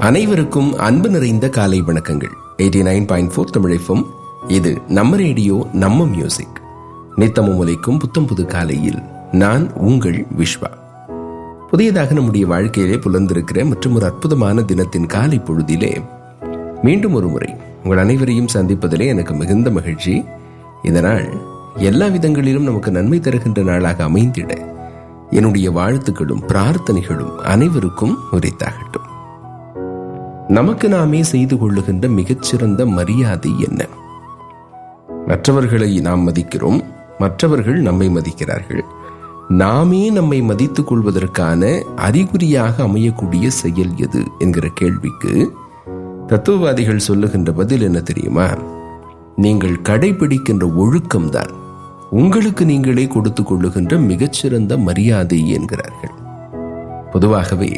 அனைவருக்கும் அன்பு நிறைந்த காலை வணக்கங்கள் eighty nine point four Tamil FM இது நம்ம ரேடியோ நம்ம மியூசிக் நித்தமும் உலைக்கும் புத்தம் புது காலையில் நான் உங்கள் விஸ்வா புதியதாக நம்முடைய வாழ்க்கையிலே புலர்ந்திருக்கிற மற்றும் ஒரு அற்புதமான தினத்தின் காலை பொழுதிலே மீண்டும் ஒரு முறை உங்கள் அனைவரையும் சந்திப்பதிலே எனக்கு மிகுந்த மகிழ்ச்சி இந்த நாள் எல்லா விதங்களிலும் நமக்கு நன்மை தருகின்ற நாளாக அமைந்திட என்னுடைய வாழ்த்துக்களும் பிரார்த்தனைகளும் அனைவருக்கும் உரித்தாகட்டும் நமக்கு நாமே செய்து கொள்ளுகின்ற மிகச்சிறந்த மரியாதை என்ன மற்றவர்களை நாம் மதிக்கிறோம் மற்றவர்கள் நம்மை மதிக்கிறார்கள் நாமே நம்மை மதித்துக் கொள்வதற்கான அறிகுறியாக அமையக்கூடிய செயல் எது என்கிற கேள்விக்கு தத்துவவாதிகள் சொல்லுகின்ற பதில் என்ன தெரியுமா நீங்கள் கடைபிடிக்கின்ற ஒழுக்கம்தான் உங்களுக்கு நீங்களே கொடுத்துக் கொள்ளுகின்ற மிகச்சிறந்த மரியாதை என்கிறார்கள் பொதுவாகவே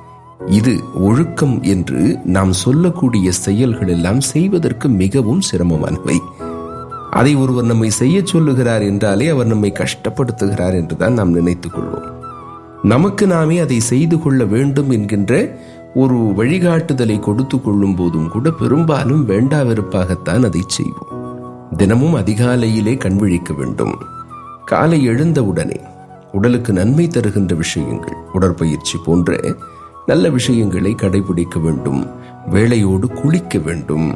இது ஒழுக்கம் என்று நாம் சொல்லக்கூடிய செயல்கள் எல்லாம் செய்வதற்கு மிகவும் சிரமமானவை அதை ஒருவர் நம்மை செய்ய சொல்லுகிறார் என்றாலே அவர் நம்மை கஷ்டப்படுத்துகிறார் என்றுதான் நாம் நினைத்துக் கொள்வோம் நமக்கு நாமே அதை செய்து கொள்ள வேண்டும் என்கின்ற ஒரு வழிகாட்டுதலை கொடுத்து கொள்ளும் போதும் கூட பெரும்பாலும் வேண்டாவிருப்பாகத்தான் அதை செய்வோம் தினமும் அதிகாலையிலே கண்விழிக்க வேண்டும் காலை எழுந்தவுடனே உடலுக்கு நன்மை தருகின்ற விஷயங்கள் உடற்பயிற்சி போன்ற நல்ல விஷயங்களை கடைபிடிக்க வேண்டும் வேளையோடு குளிக்க வேண்டும்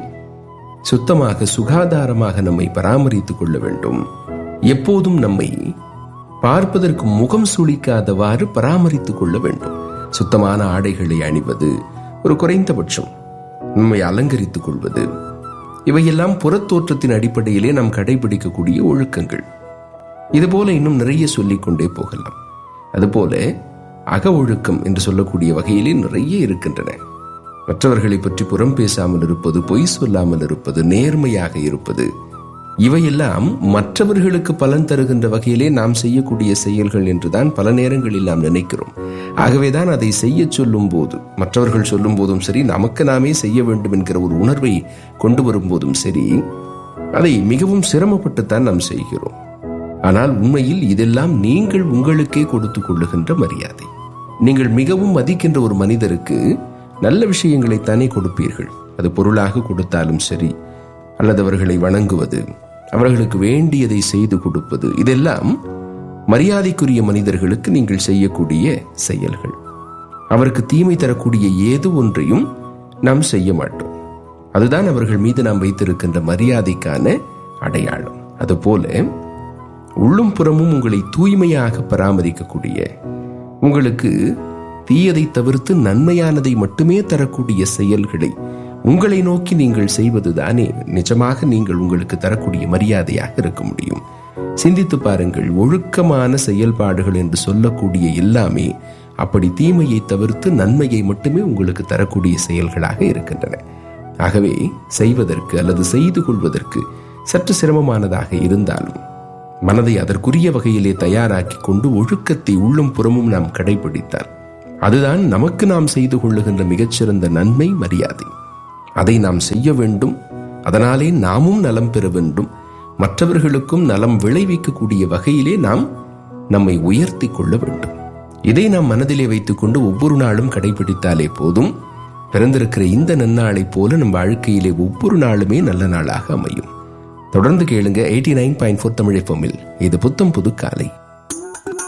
சுத்தமாக சுகாதாரமாக நம்மை பராமரித்துக் கொள்ள வேண்டும் எப்போதும் நம்மை பார்ப்பதற்கு முகம் சுளிக்காதவாறு பராமரித்துக் கொள்ள வேண்டும் சுத்தமான ஆடைகளை அணிவது ஒரு குறைந்தபட்சம் நம்மை அலங்கரித்துக் கொள்வது இவையெல்லாம் புறத்தோற்றத்தின் அடிப்படையிலே நாம் கடைபிடிக்கக்கூடிய ஒழுக்கங்கள் இதுபோல இன்னும் நிறைய சொல்லிக்கொண்டே போகலாம் அதுபோல அக ஒழுக்கம் என்று சொல்லக்கூடிய வகையிலே நிறைய இருக்கின்றன மற்றவர்களை பற்றி புறம் பேசாமல் இருப்பது பொய் சொல்லாமல் இருப்பது நேர்மையாக இருப்பது இவையெல்லாம் மற்றவர்களுக்கு பலன் தருகின்ற வகையிலே நாம் செய்யக்கூடிய செயல்கள் என்றுதான் பல நேரங்களில் நாம் நினைக்கிறோம் ஆகவேதான் அதை செய்ய சொல்லும் போது மற்றவர்கள் சொல்லும் போதும் சரி நமக்கு நாமே செய்ய வேண்டும் என்கிற ஒரு உணர்வை கொண்டு வரும்போதும் சரி அதை மிகவும் சிரமப்பட்டுத்தான் நாம் செய்கிறோம் ஆனால் உண்மையில் இதெல்லாம் நீங்கள் உங்களுக்கே கொடுத்துக் கொள்ளுகின்ற மரியாதை நீங்கள் மிகவும் மதிக்கின்ற ஒரு மனிதருக்கு நல்ல விஷயங்களைத்தானே கொடுப்பீர்கள் அது பொருளாக கொடுத்தாலும் சரி அல்லது அவர்களை வணங்குவது அவர்களுக்கு வேண்டியதை செய்து கொடுப்பது இதெல்லாம் மரியாதைக்குரிய மனிதர்களுக்கு நீங்கள் செய்யக்கூடிய செயல்கள் அவருக்கு தீமை தரக்கூடிய ஏது ஒன்றையும் நாம் செய்ய மாட்டோம் அதுதான் அவர்கள் மீது நாம் வைத்திருக்கின்ற மரியாதைக்கான அடையாளம் அதுபோல உள்ளும் புறமும் உங்களை தூய்மையாக பராமரிக்கக்கூடிய உங்களுக்கு தீயதை தவிர்த்து நன்மையானதை மட்டுமே தரக்கூடிய செயல்களை உங்களை நோக்கி நீங்கள் செய்வதுதானே நிஜமாக நீங்கள் உங்களுக்கு தரக்கூடிய மரியாதையாக இருக்க முடியும் சிந்தித்து பாருங்கள் ஒழுக்கமான செயல்பாடுகள் என்று சொல்லக்கூடிய எல்லாமே அப்படி தீமையை தவிர்த்து நன்மையை மட்டுமே உங்களுக்கு தரக்கூடிய செயல்களாக இருக்கின்றன ஆகவே செய்வதற்கு அல்லது செய்து கொள்வதற்கு சற்று சிரமமானதாக இருந்தாலும் மனதை அதற்குரிய வகையிலே தயாராக்கி கொண்டு ஒழுக்கத்தை உள்ளும் புறமும் நாம் கடைபிடித்தால் அதுதான் நமக்கு நாம் செய்து கொள்ளுகின்ற மிகச்சிறந்த நன்மை மரியாதை அதை நாம் செய்ய வேண்டும் அதனாலே நாமும் நலம் பெற வேண்டும் மற்றவர்களுக்கும் நலம் விளைவிக்கக்கூடிய வகையிலே நாம் நம்மை உயர்த்தி கொள்ள வேண்டும் இதை நாம் மனதிலே வைத்துக்கொண்டு ஒவ்வொரு நாளும் கடைபிடித்தாலே போதும் பிறந்திருக்கிற இந்த நன்னாளை போல நம் வாழ்க்கையிலே ஒவ்வொரு நாளுமே நல்ல நாளாக அமையும் தொடர்ந்து கேளுங்க eighty nine point four Tamil இது புத்தம் புது காலை